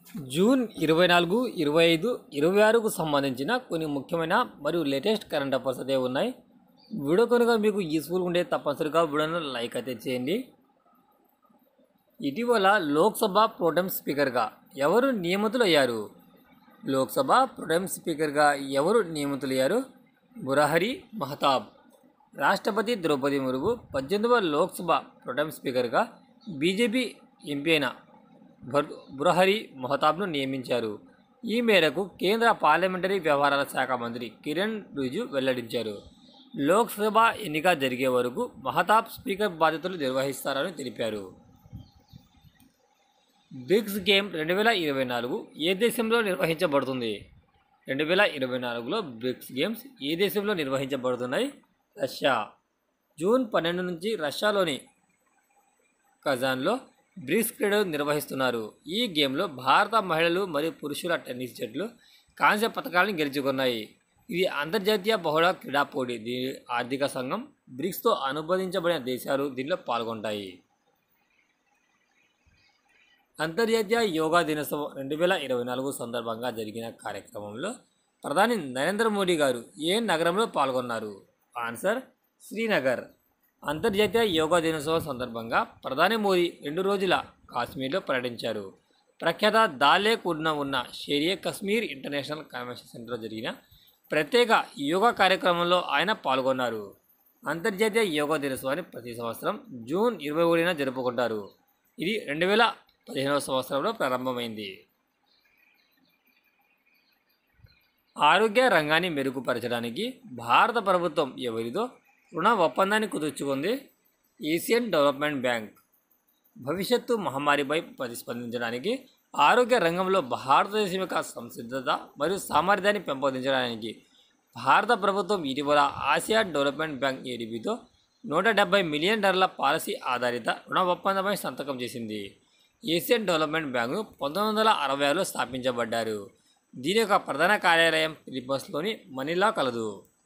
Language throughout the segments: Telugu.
జూన్ ఇరవై నాలుగు ఇరవై ఐదు ఇరవై ఆరుకు సంబంధించిన కొన్ని ముఖ్యమైన మరియు లేటెస్ట్ కరెంట్ అఫైర్స్ అయితే ఉన్నాయి వీడియో కనుక మీకు యూస్ఫుల్ ఉంటే తప్పనిసరిగా వీడియోను లైక్ అయితే చేయండి ఇటీవల లోక్సభ ప్రోటెం స్పీకర్గా ఎవరు నియమితులయ్యారు లోక్సభ ప్రోటెం స్పీకర్గా ఎవరు నియమితులయ్యారు మురహరి మహతాబ్ రాష్ట్రపతి ద్రౌపది ముర్ము పద్దెనిమిదవ లోక్సభ ప్రోటెం స్పీకర్గా బీజేపీ ఎంపీ అయిన భర్- బురహరి మహతాబ్ను నియమించారు ఈ మేరకు కేంద్ర పార్లమెంటరీ వ్యవహారాల శాఖ మంత్రి కిరణ్ రిజిజు వెల్లడించారు లోక్సభ ఎన్నిక జరిగే వరకు మహతాబ్ స్పీకర్ బాధ్యతలు నిర్వహిస్తారని తెలిపారు బ్రిక్స్ గేమ్ రెండు వేల ఇరవై నాలుగు ఏ దేశంలో నిర్వహించబడుతుంది రెండు వేల ఇరవై నాలుగులో బ్రిక్స్ గేమ్స్ ఏ దేశంలో నిర్వహించబడుతున్నాయి రష్యా జూన్ పన్నెండు నుంచి రష్యాలోని కజాన్లో బ్రిక్స్ క్రీడలు నిర్వహిస్తున్నారు ఈ గేమ్లో భారత మహిళలు మరియు పురుషుల టెన్నిస్ జట్లు కాంస్య పథకాలను గెలుచుకున్నాయి ఇది అంతర్జాతీయ బహుళ క్రీడా పోటీ దీని ఆర్థిక సంఘం బ్రిక్స్తో అనుబంధించబడిన దేశాలు దీనిలో పాల్గొంటాయి అంతర్జాతీయ యోగా దినోత్సవం రెండు వేల ఇరవై నాలుగు సందర్భంగా జరిగిన కార్యక్రమంలో ప్రధాని నరేంద్ర మోడీ గారు ఏ నగరంలో పాల్గొన్నారు ఆన్సర్ శ్రీనగర్ అంతర్జాతీయ యోగా దినోత్సవం సందర్భంగా ప్రధాని మోదీ రెండు రోజుల కాశ్మీర్లో పర్యటించారు ప్రఖ్యాత దాలే కుడ్న ఉన్న షేరియే కశ్మీర్ ఇంటర్నేషనల్ కన్వెన్షన్ సెంటర్లో జరిగిన ప్రత్యేక యోగా కార్యక్రమంలో ఆయన పాల్గొన్నారు అంతర్జాతీయ యోగా దినోత్సవాన్ని ప్రతి సంవత్సరం జూన్ ఇరవై ఒకటిన జరుపుకుంటారు ఇది రెండు వేల పదిహేనవ సంవత్సరంలో ప్రారంభమైంది ఆరోగ్య రంగాన్ని మెరుగుపరచడానికి భారత ప్రభుత్వం ఎవరితో రుణ ఒప్పందాన్ని కుదుర్చుకుంది ఏషియన్ డెవలప్మెంట్ బ్యాంక్ భవిష్యత్తు మహమ్మారిపై ప్రతిస్పందించడానికి ఆరోగ్య రంగంలో భారతదేశం యొక్క సంసిద్ధత మరియు సామర్థ్యాన్ని పెంపొందించడానికి భారత ప్రభుత్వం ఇటీవల ఆసియా డెవలప్మెంట్ బ్యాంక్ ఏడీబీతో నూట డెబ్బై మిలియన్ డాలర్ల పాలసీ ఆధారిత రుణ ఒప్పందంపై సంతకం చేసింది ఏషియన్ డెవలప్మెంట్ బ్యాంకు పంతొమ్మిది వందల అరవై ఆరులో స్థాపించబడ్డారు దీని యొక్క ప్రధాన కార్యాలయం ఫిలిప్పస్లోని మనీలా కలదు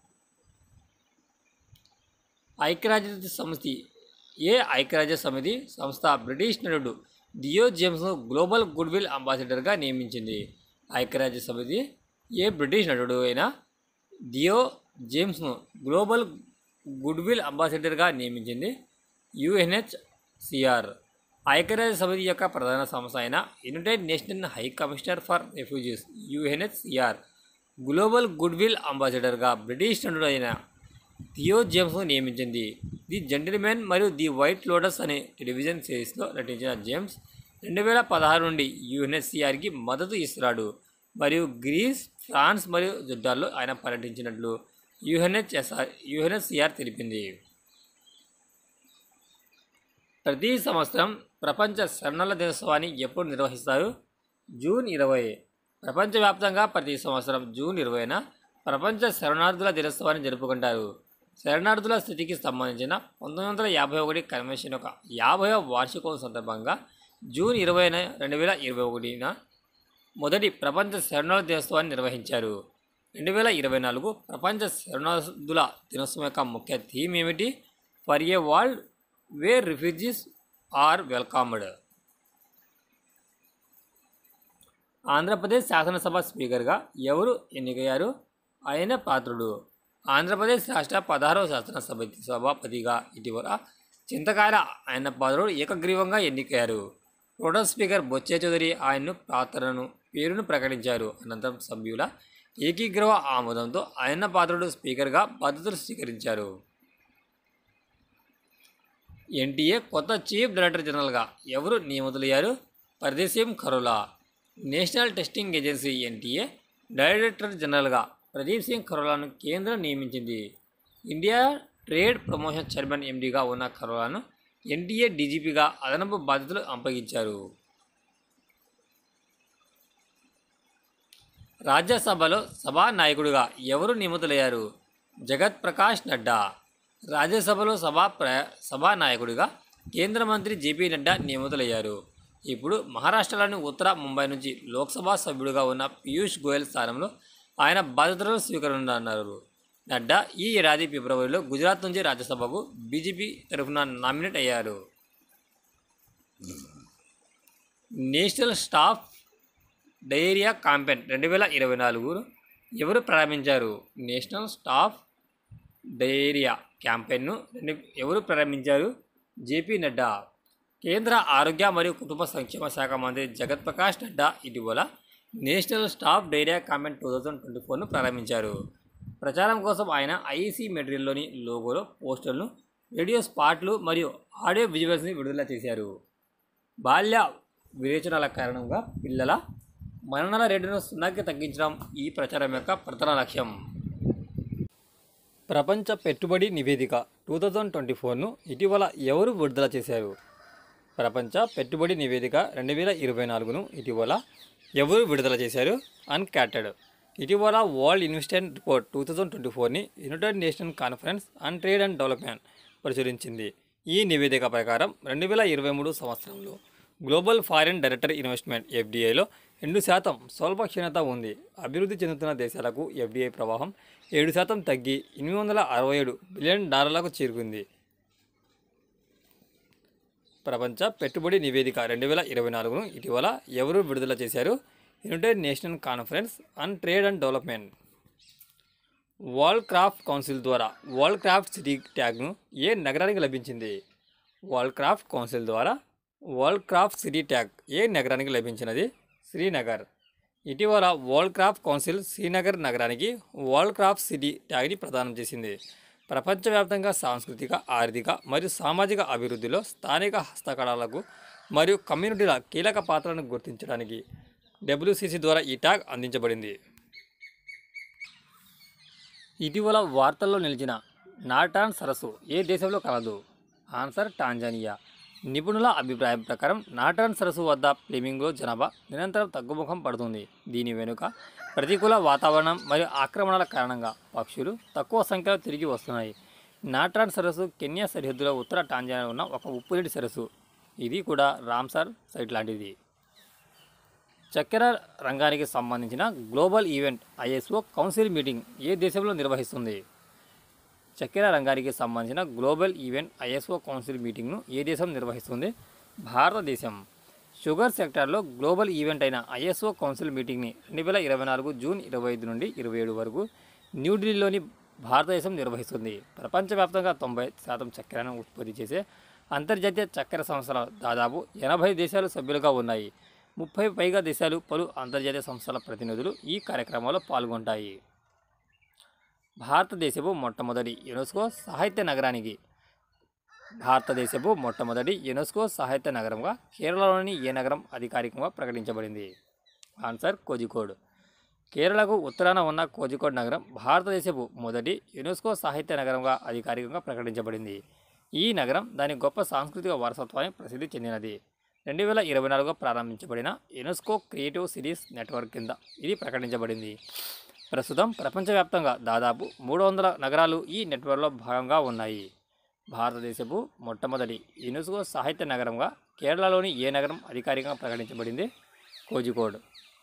ఐక్యరాజ్య సమితి ఏ ఐక్యరాజ్య సమితి సంస్థ బ్రిటిష్ నటుడు దియో జేమ్స్ను గ్లోబల్ గుడ్విల్ అంబాసిడర్గా నియమించింది ఐక్యరాజ్య సమితి ఏ బ్రిటిష్ నటుడు అయిన దియో జేమ్స్ను గ్లోబల్ గుడ్విల్ అంబాసిడర్గా నియమించింది యుఎన్హెచ్సిఆర్ ఐక్యరాజ్య సమితి యొక్క ప్రధాన సంస్థ అయిన United Nation High Commissioner for Refugees UNHCR global goodwill అంబాసిడర్గా బ్రిటిష్ నటుడు అయిన థియో జేమ్స్ను నియమించింది ది జెంటిల్మెన్ మరియు ది వైట్ లోటస్ అనే టెలివిజన్ సిరీస్లో నటించిన జేమ్స్ రెండు వేల పదహారు నుండి యుఎన్హెచ్సిఆర్కి మద్దతు ఇస్తున్నాడు మరియు గ్రీస్ ఫ్రాన్స్ మరియు జుడ్డాల్లో ఆయన పర్యటించినట్లు యుఎన్హెచ్ఎస్ఆర్ యుఎన్హెచ్సిఆర్ తెలిపింది ప్రతి సంవత్సరం ప్రపంచ శరణాల దినోత్సవాన్ని ఎప్పుడు నిర్వహిస్తారు జూన్ ఇరవై ప్రపంచవ్యాప్తంగా ప్రతి సంవత్సరం జూన్ ఇరవైన ప్రపంచ శరణార్థుల దినోత్సవాన్ని జరుపుకుంటారు శరణార్థుల స్థితికి సంబంధించిన పంతొమ్మిది వందల యాభై ఒకటి కన్వెన్షన్ యొక్క యాభైవ వార్షికోత్సవం సందర్భంగా జూన్ ఇరవైన రెండు వేల ఇరవై ఒకటిన మొదటి ప్రపంచ శరణార్థుల దినోత్సవాన్ని నిర్వహించారు రెండు వేల ఇరవై నాలుగు ప్రపంచ శరణార్థుల దినోత్సవం యొక్క ముఖ్య థీమ్ ఏమిటి for a world where refugees are welcomed Andhra Pradesh శాసనసభ స్పీకర్గా ఎవరు ఎన్నికయ్యారు ఆయన పాత్రుడు ఆంధ్రప్రదేశ్ రాష్ట్ర పదహారవ శాసనసభ సభాపతిగా ఇటీవల చింతకాయల ఆయన పాత్రుడు ఏకగ్రీవంగా ఎన్నికయ్యారు ప్రోటోన్ స్పీకర్ బొచ్చే చౌదరి ఆయన్ను పాత్రను పేరును ప్రకటించారు అనంతరం సభ్యుల ఏకీగ్రవ ఆమోదంతో ఆయన పాత్రుడు స్పీకర్గా బాధ్యతలు స్వీకరించారు ఎన్టీఏ కొత్త చీఫ్ డైరెక్టర్ జనరల్గా ఎవరు నియమితులయ్యారు పరదేశీం Kharola National Testing Agency NTA director జనరల్గా ప్రదీప్ సింగ్ ఖరోలాను కేంద్రం నియమించింది ఇండియా ట్రేడ్ ప్రమోషన్ చైర్మన్ ఎండీగా ఉన్న ఖరోలాను ఎన్టీఏ డీజీపీగా అదనపు బాధ్యతలు అప్పగించారు రాజ్యసభలో సభానాయకుడిగా ఎవరు నియమితులయ్యారు జగత్ ప్రకాష్ నడ్డా రాజ్యసభలో సభా ప్ర సభానాయకుడిగా కేంద్ర మంత్రి జేపీ నడ్డా నియమితులయ్యారు ఇప్పుడు మహారాష్ట్రలోని ఉత్తర ముంబై నుంచి లోక్సభ సభ్యుడిగా ఉన్న పీయూష్ గోయల్ స్థానంలో ఆయన బాధ్యతలను స్వీకరించనున్నారు నడ్డా ఈ ఏడాది ఫిబ్రవరిలో గుజరాత్ నుంచి రాజ్యసభకు బీజేపీ తరఫున నామినేట్ అయ్యారు నేషనల్ స్టాఫ్ డయేరియా కాంపెయిన్ రెండు వేల ఇరవై నాలుగు ఎవరు ప్రారంభించారు నేషనల్ స్టాఫ్ డయేరియా క్యాంపెయిన్ను రెండు ఎవరు ప్రారంభించారు జేపీ నడ్డా కేంద్ర ఆరోగ్య మరియు కుటుంబ సంక్షేమ శాఖ మంత్రి జగత్ ప్రకాష్ నడ్డా ఇటీవల నేషనల్ స్టాఫ్ డైరియా కామెంట్ టూ థౌజండ్ ట్వంటీ ఫోర్ను ప్రారంభించారు ప్రచారం కోసం ఆయన ఐఈసీ మెటీరియల్లోని లోగోలో పోస్టర్లను రేడియో స్పాట్లు మరియు ఆడియో విజువల్స్ని విడుదల చేశారు బాల్య విరేచనాల కారణంగా పిల్లల మరణాల రేటును సున్నాకి తగ్గించడం ఈ ప్రచారం యొక్క ప్రధాన లక్ష్యం ప్రపంచ పెట్టుబడి నివేదిక టూ థౌజండ్ ట్వంటీ ఫోర్ను ఇటీవల ఎవరు విడుదల చేశారు ప్రపంచ పెట్టుబడి నివేదిక రెండు వేల ఇరవై నాలుగును ఇటీవల ఎవరు విడుదల చేశారు అన్కాటెడ్ ఇటీవల World Investment Report two thousand twenty ఫోర్ని United Nation Conference on Trade and Development ప్రచురించింది ఈ నివేదిక ప్రకారం రెండు వేల ఇరవై మూడు సంవత్సరంలో గ్లోబల్ ఫారిన్ డైరెక్టర్ ఇన్వెస్ట్మెంట్ ఎఫ్డిఐలో రెండు శాతం స్వల్ప క్షీణత ఉంది అభివృద్ధి చెందుతున్న దేశాలకు ఎఫ్డిఐ ప్రవాహం ఏడు శాతం తగ్గి ఎనిమిది వందల అరవై ఏడు బిలియన్ డాలర్లకు చేరుకుంది ప్రపంచ పెట్టుబడి నివేదిక రెండు వేల ఇరవై నాలుగును ఇటీవల ఎవరు విడుదల చేశారు United Nation Conference on Trade and Development World Craft Council ద్వారా వరల్డ్ క్రాఫ్ట్ సిటీ ట్యాగ్ను ఏ నగరానికి లభించింది వరల్డ్ క్రాఫ్ట్ కౌన్సిల్ ద్వారా వరల్డ్ క్రాఫ్ట్ సిటీ ట్యాగ్ ఏ నగరానికి లభించినది శ్రీనగర్ ఇటీవల వరల్డ్ క్రాఫ్ట్ కౌన్సిల్ శ్రీనగర్ నగరానికి వరల్డ్ క్రాఫ్ట్ సిటీ ట్యాగ్ని ప్రదానం చేసింది ప్రపంచవ్యాప్తంగా సాంస్కృతిక ఆర్థిక మరియు సామాజిక అభివృద్ధిలో స్థానిక హస్తకళలకు మరియు కమ్యూనిటీల కీలక పాత్రను గుర్తించడానికి డబ్ల్యూసీసీ ద్వారా ఈ ట్యాగ్ అందించబడింది ఇటీవల వార్తల్లో నిలిచిన నాటాన్ సరస్సు ఏ దేశంలో కలదు ఆన్సర్ టాంజానియా నిపుణుల అభిప్రాయం ప్రకారం నాటాన్ సరస్సు వద్ద ఫ్లెమింగో జనాభా నిరంతరం తగ్గుముఖం పడుతుంది దీని వెనుక ప్రతికూల వాతావరణం మరియు ఆక్రమణల కారణంగా పక్షులు తక్కువ సంఖ్యలో తిరిగి వస్తున్నాయి నాట్రాన్ సరస్సు కెన్యా సరిహద్దులో ఉత్తర టాంజానియా ఉన్న ఒక ఉప్పునీటి సరస్సు ఇది కూడా రామ్సార్ సైట్ లాంటిది చక్కెర రంగానికి సంబంధించిన global event ISO council meeting ఏ దేశంలో నిర్వహిస్తుంది చక్కెర రంగానికి సంబంధించిన గ్లోబల్ ఈవెంట్ ఐఎస్ఓ కౌన్సిల్ మీటింగ్ను ఏ దేశం నిర్వహిస్తుంది భారతదేశం షుగర్ సెక్టార్లో గ్లోబల్ ఈవెంట్ అయిన ఐఎస్ఓ కౌన్సిల్ మీటింగ్ని రెండు వేల ఇరవై నాలుగు జూన్ ఇరవై ఐదు నుండి ఇరవై ఏడు వరకు న్యూఢిల్లీలోని భారతదేశం నిర్వహిస్తుంది ప్రపంచవ్యాప్తంగా తొంభై శాతం చక్కెరను ఉత్పత్తి చేసే అంతర్జాతీయ చక్కెర సంస్థల దాదాపు ఎనభై దేశాలు సభ్యులుగా ఉన్నాయి ముప్పై పైగా దేశాలు పలు అంతర్జాతీయ సంస్థల ప్రతినిధులు ఈ కార్యక్రమంలో పాల్గొంటాయి భారతదేశపు మొట్టమొదటి యునెస్కో సాహిత్య నగరానికి భారతదేశపు మొట్టమొదటి యునెస్కో సాహిత్య నగరంగా కేరళలోని ఏ నగరం అధికారికంగా ప్రకటించబడింది ఆన్సర్ కోజికోడ్ కేరళకు ఉత్తరాన ఉన్న కోజికోడ్ నగరం భారతదేశపు మొదటి యునెస్కో సాహిత్య నగరంగా అధికారికంగా ప్రకటించబడింది ఈ నగరం దాని గొప్ప సాంస్కృతిక వారసత్వానికి ప్రసిద్ధి చెందినది రెండు వేల ఇరవై నాలుగులో ప్రారంభించబడిన యునెస్కో క్రియేటివ్ సిరీస్ నెట్వర్క్ కింద ఇది ప్రకటించబడింది ప్రస్తుతం ప్రపంచవ్యాప్తంగా దాదాపు మూడు వందల నగరాలు ఈ నెట్వర్క్లో భాగంగా ఉన్నాయి భారతదేశపు మొట్టమొదటి యునెస్కో సాహిత్య నగరంగా కేరళలోని ఏ నగరం అధికారికంగా ప్రకటించబడింది Kozhikode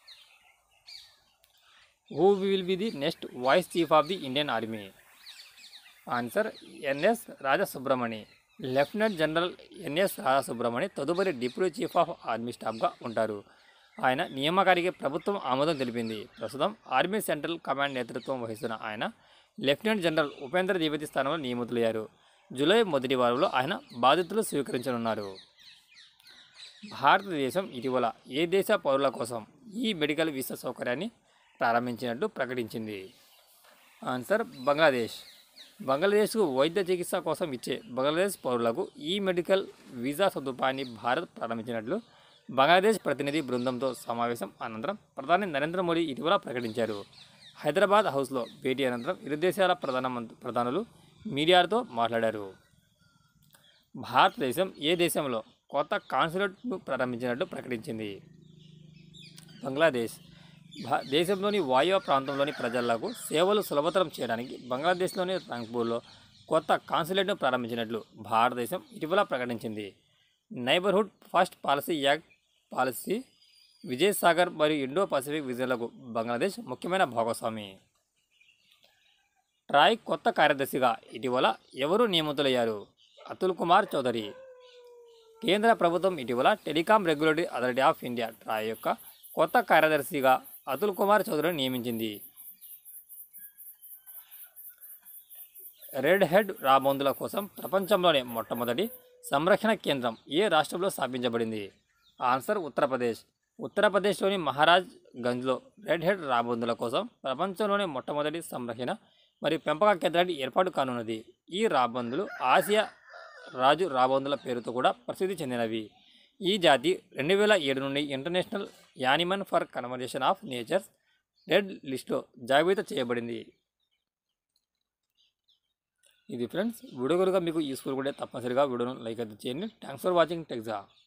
who will be the next vice chief of the Indian Army answer NS Rajasubramani Lieutenant General NS Rajasubramani తదుపరి డిప్యూటీ చీఫ్ ఆఫ్ ఆర్మీ స్టాఫ్గా ఉంటారు ఆయన నియామకానికి ప్రభుత్వం ఆమోదం తెలిపింది ప్రస్తుతం ఆర్మీ సెంట్రల్ కమాండ్ నేతృత్వం వహిస్తున్న ఆయన లెఫ్టినెంట్ జనరల్ ఉపేంద్ర ద్వివేది స్థానంలో నియమితులయ్యారు జూలై మొదటి వారంలో ఆయన బాధ్యతలు స్వీకరించనున్నారు భారతదేశం ఇటీవల ఏ దేశ పౌరుల కోసం ఈ మెడికల్ వీసా సౌకర్యాన్ని ప్రారంభించినట్టు ప్రకటించింది ఆన్సర్ బంగ్లాదేశ్ బంగ్లాదేశ్కు వైద్య చికిత్స కోసం ఇచ్చే బంగ్లాదేశ్ పౌరులకు ఈ మెడికల్ వీసా సదుపాయాన్ని భారత్ ప్రారంభించినట్లు బంగ్లాదేశ్ ప్రతినిధి బృందంతో సమావేశం అనంతరం ప్రధాని నరేంద్ర మోడీ ఇటీవల ప్రకటించారు హైదరాబాద్ హౌస్లో భేటీ అనంతరం ఇరు దేశాల ప్రధానమంత్రి ప్రధానులు మీడియాతో మాట్లాడారు భారతదేశం ఏ దేశంలో కొత్త కాన్సులేట్ను ప్రారంభించినట్టు ప్రకటించింది బంగ్లాదేశ్ భా దేశంలోని వాయువ్య ప్రాంతంలోని ప్రజలకు సేవలు సులభతరం చేయడానికి బంగ్లాదేశ్లోని రంగ్పూర్లో కొత్త కాన్సులేట్ను ప్రారంభించినట్లు భారతదేశం ఇటీవల ప్రకటించింది neighbourhood first policy act policy Vijay Sagar మరియు ఇండో పసిఫిక్ విజయాలకు బంగ్లాదేశ్ ముఖ్యమైన భాగస్వామి ట్రాయ్ కొత్త కార్యదర్శిగా ఇటీవల ఎవరు నియమితులయ్యారు అతుల్ కుమార్ చౌదరి కేంద్ర ప్రభుత్వం ఇటీవల Telecom Regulatory Authority of India TRAI యొక్క కొత్త కార్యదర్శిగా అతుల్ కుమార్ చౌదరిని నియమించింది రెడ్ హెడ్ రాబందుల కోసం ప్రపంచంలోనే మొట్టమొదటి సంరక్షణ కేంద్రం ఏ రాష్ట్రంలో స్థాపించబడింది ఆన్సర్ ఉత్తరప్రదేశ్ ఉత్తరప్రదేశ్లోని మహారాజ్ గంజ్లో రెడ్ హెడ్ రాబందుల కోసం ప్రపంచంలోనే మొట్టమొదటి సంరక్షణ మరియు పెంపక కేంద్రాన్ని ఏర్పాటు కానున్నది ఈ రాబందులు ఆసియా రాజు రాబందుల పేరుతో కూడా ప్రసిద్ధి చెందినవి ఈ జాతి రెండు వేల ఏడు నుండి International Union for Conservation of Nature's Red లిస్ట్లో జాబితా చేయబడింది ఇది ఫ్రెండ్స్ వీడియో కనుక మీకు యూస్ఫుల్ కూడా తప్పనిసరిగా వీడియోను లైక్ అయితే చేయండి థ్యాంక్స్ ఫర్ వాచింగ్ టెక్జా